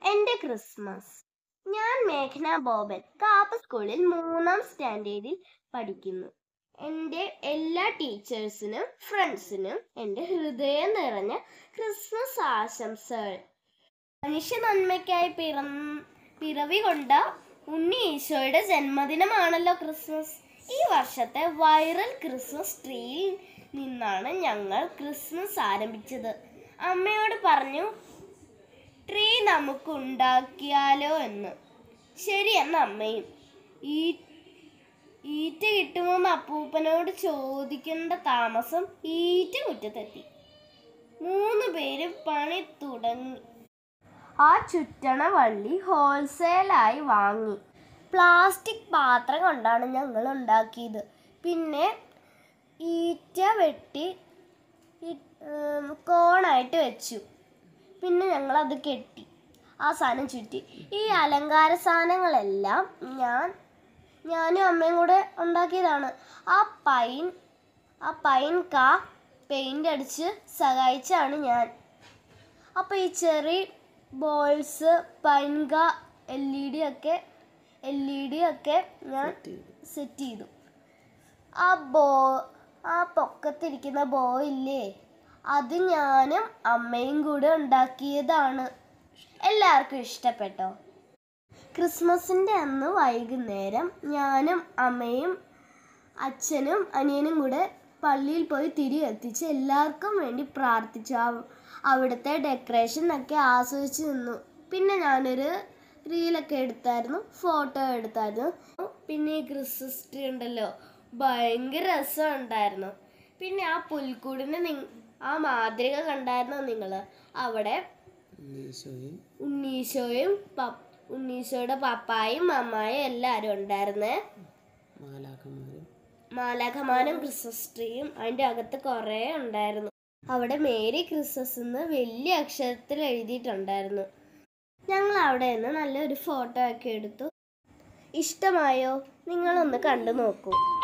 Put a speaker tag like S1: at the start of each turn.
S1: എൻ്റെ ക്രിസ്മസ് ഞാൻ മേഘന ബോബൻ കാപ്പ സ്കൂളിൽ മൂന്നാം സ്റ്റാൻഡേർഡിൽ പഠിക്കുന്നു എൻ്റെ എല്ലാ ടീച്ചേഴ്സിനും ഫ്രണ്ട്സിനും എൻ്റെ ഹൃദയം നിറഞ്ഞ ക്രിസ്മസ് ആശംസകൾ മനുഷ്യ നന്മയ്ക്കായി പിറന്ന് പിറവി കൊണ്ട ഉണ്ണി ഈശോയുടെ ജന്മദിനമാണല്ലോ ക്രിസ്മസ് ഈ വർഷത്തെ വൈറൽ ക്രിസ്മസ് ട്രീയിൽ നിന്നാണ് ഞങ്ങൾ ക്രിസ്മസ് ആരംഭിച്ചത് അമ്മയോട് പറഞ്ഞു ട്രീ നമുക്ക് ഉണ്ടാക്കിയാലോ എന്ന് ശരി എന്ന അമ്മയും ഈ ഈറ്റ കിട്ടുമോന്ന് അപ്പൂപ്പനോട് ചോദിക്കേണ്ട താമസം ഈറ്റ മുറ്റത്തെത്തി മൂന്ന് പേരും പണി തുടങ്ങി ആ ചുറ്റണ വള്ളി ഹോൾസെയിലായി വാങ്ങി പ്ലാസ്റ്റിക് പാത്രം കൊണ്ടാണ് ഞങ്ങൾ ഉണ്ടാക്കിയത് പിന്നെ ഈറ്റ വെട്ടി ഇ- ഉം, കോണായിട്ട് വെച്ചു പിന്നെ ഞങ്ങൾ അത് കെട്ടി ആ സാധനം ചുറ്റി ഈ അലങ്കാര സാധനങ്ങളെല്ലാം ഞാൻ ഞാനും അമ്മയും കൂടെ ഉണ്ടാക്കിയതാണ് ആ പൈൻ ആ പൈൻ കാ പെയിൻ്റ് അടിച്ച് സഹായിച്ചാണ് ഞാൻ അപ്പോൾ ഈ ചെറി ബോൾസ് പൈൻക എൽ ഇ ഡി ഒക്കെ എൽ ഇ ഡി ഒക്കെ ഞാൻ സെറ്റ് ചെയ്തു ആ ബോ ആ പൊക്കത്തിരിക്കുന്ന ബോ ഇല്ലേ അത് ഞാനും അമ്മയും കൂടെ ഉണ്ടാക്കിയതാണ് എല്ലാവർക്കും ഇഷ്ടപ്പെട്ടോ ക്രിസ്മസിൻ്റെ അന്ന് വൈകുന്നേരം ഞാനും അമ്മയും അച്ഛനും അനിയനും കൂടെ പള്ളിയിൽ പോയി തിരി എത്തിച്ച് എല്ലാവർക്കും വേണ്ടി പ്രാർത്ഥിച്ചു അവ- അവിടുത്തെ ഡെക്കറേഷൻ ഒക്കെ ആസ്വദിച്ച് നിന്നു പിന്നെ ഞാനൊരു റീലൊക്കെ എടുത്തായിരുന്നു ഫോട്ടോ എടുത്തായിരുന്നു പിന്നെ ഈ ക്രിസ്മസ് ട്രീ ഉണ്ടല്ലോ ഭയങ്കര രസമുണ്ടായിരുന്നു പിന്നെ ആ പുൽക്കൂടിന് നി- ആ മാതൃക കണ്ടായിരുന്നോ നിങ്ങൾ അവിടെ
S2: ഈശോയും
S1: ഉണ്ണീശോയും പ- ഉണ്ണീശോയുടെ പപ്പായും അമ്മായും എല്ലാവരും ഉണ്ടായിരുന്നേ
S2: മാലാഖമാരും
S1: മാലാഖമാനും ക്രിസ്മസ് ട്രീയും അതിൻ്റെ അകത്ത് കുറേ ഉണ്ടായിരുന്നു അവിടെ മേരി ക്രിസ്മസ് എന്ന് വലിയ അക്ഷരത്തിൽ എഴുതിയിട്ടുണ്ടായിരുന്നു ഞങ്ങൾ അവിടെ നിന്ന് നല്ലൊരു ഫോട്ടോ ഒക്കെ എടുത്തു ഇഷ്ടമായോ നിങ്ങളൊന്ന് കണ്ടു നോക്കൂ